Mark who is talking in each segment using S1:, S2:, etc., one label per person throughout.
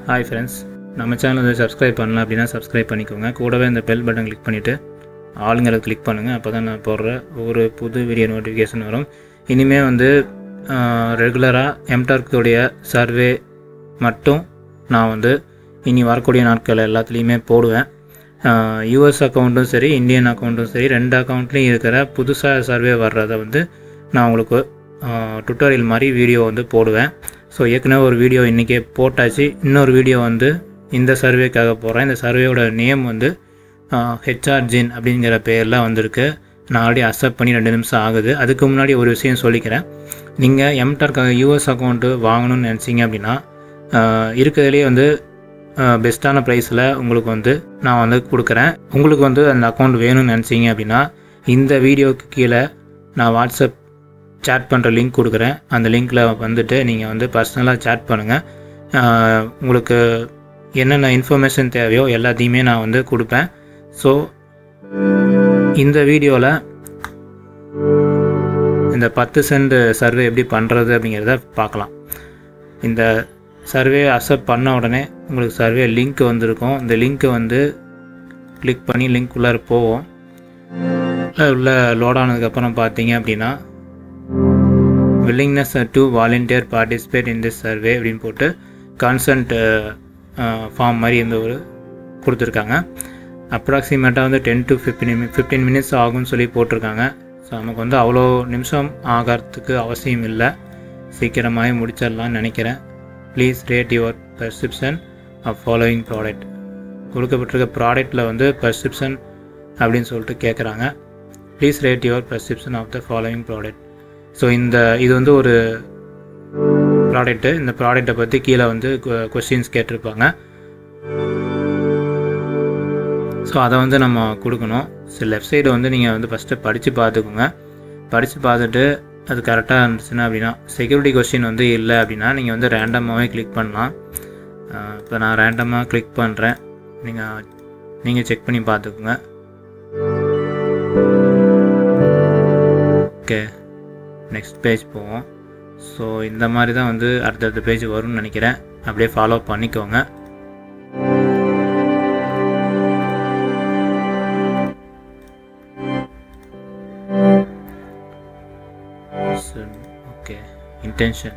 S1: hi friends நம்ம channel வந்து subscribe பண்ணல அப்படின்னா சப்ஸ்கிரைப் பண்ணிக்கோங்க கூடவே இந்த பெல் பட்டன் கிளிக் பண்ணிவிட்டு ஆளுங்கிறத கிளிக் பண்ணுங்கள் அப்போ தான் நான் போடுற ஒரு புது வீடியோ நோட்டிஃபிகேஷன் வரும் இனிமேல் வந்து ரெகுலராக எம்டார்க்குடைய சர்வே மட்டும் நான் வந்து இனி வரக்கூடிய நாட்கள் எல்லாத்துலேயுமே போடுவேன் யூஎஸ் அக்கௌண்ட்டும் சரி இந்தியன் அக்கௌண்ட்டும் சரி ரெண்டு அக்கௌண்ட்லேயும் இருக்கிற புதுசாக சர்வே வர்றதை வந்து நான் உங்களுக்கு டுட்டோரியல் மாதிரி வீடியோ வந்து போடுவேன் ஸோ ஏற்கனவே ஒரு வீடியோ இன்றைக்கே போட்டாச்சு இன்னொரு வீடியோ வந்து இந்த சர்வேக்காக போகிறேன் இந்த சர்வேயோட நேம் வந்து ஹெச்ஆர் ஜின் அப்படிங்கிற பேரில் வந்திருக்கு நான் ஆல்ரெடி அக்செப்ட் பண்ணி ரெண்டு நிமிஷம் ஆகுது அதுக்கு முன்னாடி ஒரு விஷயம் சொல்லிக்கிறேன் நீங்கள் எம்டார்க்காக யூஎஸ் அக்கௌண்ட்டு வாங்கணும்னு நினச்சிங்க அப்படின்னா இருக்கிறதுலேயே வந்து பெஸ்ட்டான ப்ரைஸில் உங்களுக்கு வந்து நான் வந்து கொடுக்குறேன் உங்களுக்கு வந்து அந்த அக்கௌண்ட் வேணும்னு நினச்சிங்க அப்படின்னா இந்த வீடியோக்கு கீழே நான் வாட்ஸ்அப் சேட் பண்ணுற லிங்க் கொடுக்குறேன் அந்த லிங்க்கில் வந்துட்டு நீங்கள் வந்து பர்சனலாக சேட் பண்ணுங்கள் உங்களுக்கு என்னென்ன இன்ஃபர்மேஷன் தேவையோ எல்லாத்தையுமே நான் வந்து கொடுப்பேன் ஸோ இந்த வீடியோவில் இந்த பத்து சென்ட் சர்வே எப்படி பண்ணுறது அப்படிங்கிறத பார்க்கலாம் இந்த சர்வே அக்செப்ட் பண்ண உடனே உங்களுக்கு சர்வே லிங்க் வந்திருக்கும் இந்த லிங்க்கை வந்து கிளிக் பண்ணி லிங்க் உள்ளார போவோம் உள்ள லோட் ஆனதுக்கப்புறம் பார்த்தீங்க அப்படின்னா willingness to volunteer participate in this survey அப்படின்னு போட்டு கான்சன்ட் ஃபார்ம் மாதிரி இந்த ஒரு கொடுத்துருக்காங்க அப்ராக்சிமேட்டாக வந்து ten to fifteen fifteen minutes ஆகும்னு சொல்லி போட்டிருக்காங்க ஸோ நமக்கு வந்து அவ்வளோ நிமிஷம் ஆகிறதுக்கு அவசியம் இல்லை சீக்கிரமாகவே முடிச்சிடலாம்னு நினைக்கிறேன் please rate your perception of following product கொடுக்கப்பட்டிருக்க ப்ராடக்ட்டில் வந்து பர்சிப்ஷன் அப்படின்னு சொல்லிட்டு கேட்குறாங்க please rate your perception of the following product so இந்த இது வந்து ஒரு ப்ராடக்ட்டு இந்த ப்ராடக்டை பற்றி கீழே வந்து கொஸ்டின்ஸ் கேட்டிருப்பாங்க ஸோ அதை வந்து நம்ம கொடுக்கணும் ஸோ லெஃப்ட் சைடு வந்து நீங்கள் வந்து ஃபஸ்ட்டு படித்து பார்த்துக்கோங்க படித்து பார்த்துட்டு அது கரெக்டாக இருந்துச்சுன்னா அப்படின்னா செக்யூரிட்டி கொஸ்டின் வந்து இல்லை அப்படின்னா நீங்கள் வந்து ரேண்டமாகவே கிளிக் பண்ணலாம் இப்போ நான் ரேண்டமாக கிளிக் பண்ணுறேன் நீங்கள் நீங்கள் செக் பண்ணி பார்த்துக்குங்க ஓகே நெக்ஸ்ட் பேஜ் போவோம் ஸோ இந்த மாதிரி தான் வந்து அடுத்தடுத்த பேஜ் வரும்னு நினைக்கிறேன் அப்படியே ஃபாலோ பண்ணிக்கோங்க ஓகே இன்டென்ஷன்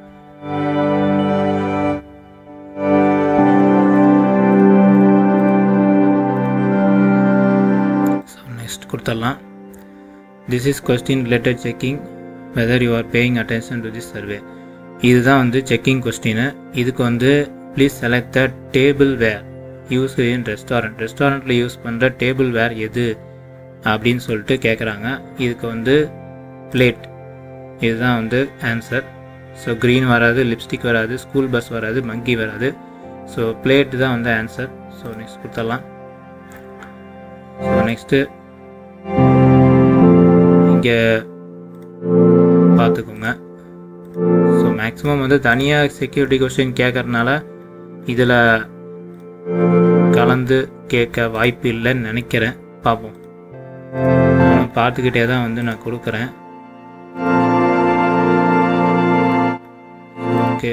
S1: ஸோ நெக்ஸ்ட் கொடுத்துடலாம் this is question related checking whether you are paying attention to this survey இதுதான் வந்து செக்கிங் கொஸ்டின் இதுக்கு வந்து please select the tableware use in restaurant ரெஸ்டாரண்ட்டில் யூஸ் பண்ணுற டேபிள் வேர் எது அப்படின்னு சொல்லிட்டு கேட்குறாங்க இதுக்கு வந்து பிளேட் இதுதான் வந்து ஆன்சர் ஸோ க்ரீன் வராது லிப்ஸ்டிக் வராது ஸ்கூல் பஸ் வராது மங்கி வராது ஸோ பிளேட் தான் வந்து ஆன்சர் ஸோ நெக்ஸ்ட் கொடுத்துடலாம் ஸோ நெக்ஸ்ட்டு இங்கே பார்த்துக்கோங்க ஸோ மேக்ஸிமம் வந்து தனியாக செக்யூரிட்டி கொஸ்டின் கேட்கறதுனால இதில் கலந்து கேட்க வாய்ப்பு இல்லைன்னு நினைக்கிறேன் பார்ப்போம் பார்த்துக்கிட்டே தான் வந்து நான் கொடுக்குறேன் ஓகே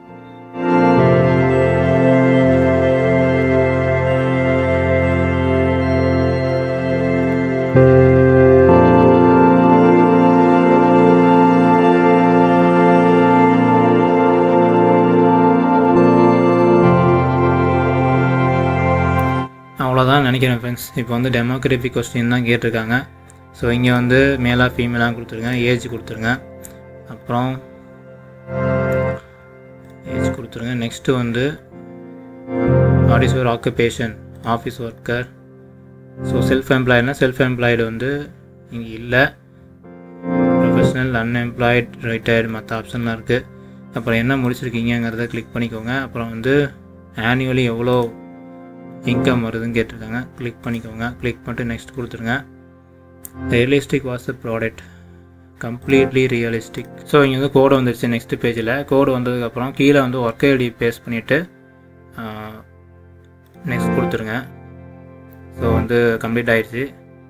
S1: அவ்வளோதான் நினைக்கிறேன் ஃப்ரெண்ட்ஸ் இப்போ வந்து டெமோக்ராஃபி கொஸ்டின் தான் கேட்டிருக்காங்க ஸோ இங்கே வந்து மேலாக ஃபீமேலாக கொடுத்துருங்க ஏஜ் கொடுத்துருங்க அப்புறம் ஏஜ் கொடுத்துருங்க நெக்ஸ்ட்டு வந்து what is your occupation office worker so self எம்ப்ளாய்டுனா செல்ஃப் எம்ப்ளாய்டு வந்து இங்கே இல்லை ப்ரொஃபஷனல் அன்எம்ப்ளாய்டு ரிட்டையர்டு மற்ற ஆப்ஷன்லாம் இருக்குது அப்புறம் என்ன முடிச்சிருக்கீங்கிறத கிளிக் பண்ணிக்கோங்க அப்புறம் வந்து ஆனுவலி எவ்வளோ இன்கம் வருதுன்னு கேட்டிருக்காங்க கிளிக் பண்ணிக்கோங்க கிளிக் பண்ணிட்டு நெக்ஸ்ட் கொடுத்துருங்க realistic was the product completely realistic so இங்கே வந்து கோடு வந்துருச்சு நெக்ஸ்ட் பேஜில் கோடு வந்ததுக்கப்புறம் கீழே வந்து ஒர்க் ஐடி பேஸ்ட் பண்ணிவிட்டு நெக்ஸ்ட் கொடுத்துருங்க ஸோ வந்து கம்ப்ளீட் ஆயிடுச்சு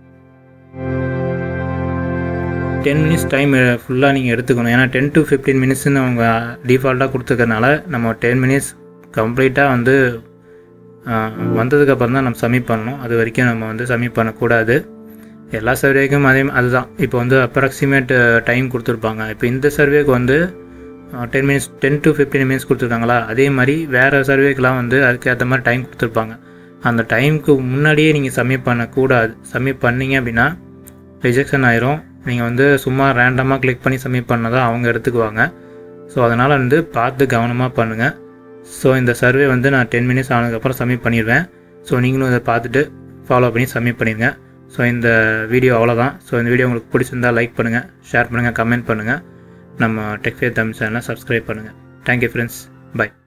S1: டென் மினிட்ஸ் டைம் ஃபுல்லாக நீங்கள் எடுத்துக்கணும் ஏன்னா டென் டு ஃபிஃப்டீன் மினிட்ஸ்னு அவங்க டிஃபால்ட்டாக கொடுத்துக்கறனால நம்ம டென் மினிட்ஸ் கம்ப்ளீட்டாக வந்து வந்ததுக்கப்புறம் தான் நம்ம சப்மிட் பண்ணணும் அது வரைக்கும் நம்ம வந்து சப்மிட் பண்ணக்கூடாது எல்லா சர்வேக்கும் அதே அதுதான் இப்போ வந்து அப்ராக்சிமேட் டைம் கொடுத்துருப்பாங்க இப்போ இந்த சர்வேக்கு வந்து ten minutes ten to fifteen minutes கொடுத்துருக்காங்களா அதே மாதிரி வேறு சர்வேக்கெலாம் வந்து அதுக்கு ஏற்ற மாதிரி டைம் கொடுத்துருப்பாங்க அந்த டைமுக்கு முன்னாடியே நீங்கள் சப்மிட் பண்ணக்கூடாது சப்மிட் பண்ணீங்க அப்படின்னா ரிஜெக்ஷன் ஆயிரும் நீங்கள் வந்து சும்மா ரேண்டமாக கிளிக் பண்ணி சப்மிட் பண்ணதான் அவங்க எடுத்துக்குவாங்க ஸோ அதனால் வந்து பார்த்து கவனமாக பண்ணுங்கள் ஸோ இந்த சர்வே வந்து நான் டென் மினிட்ஸ் ஆனதுக்கப்புறம் சப்மிட் பண்ணிடுவேன் ஸோ நீங்களும் இதை பார்த்துட்டு ஃபாலோ பண்ணி சப்மிட் பண்ணிடுங்க ஸோ இந்த வீடியோ அவ்வளோதான் ஸோ இந்த வீடியோ உங்களுக்கு பிடிச்சிருந்தா லைக் பண்ணுங்கள் ஷேர் பண்ணுங்கள் கமெண்ட் பண்ணுங்கள் நம்ம டெக்ஃபே தமிழ் சேனலை சப்ஸ்கிரைப் பண்ணுங்கள் தேங்க்யூ ஃப்ரெண்ட்ஸ் பை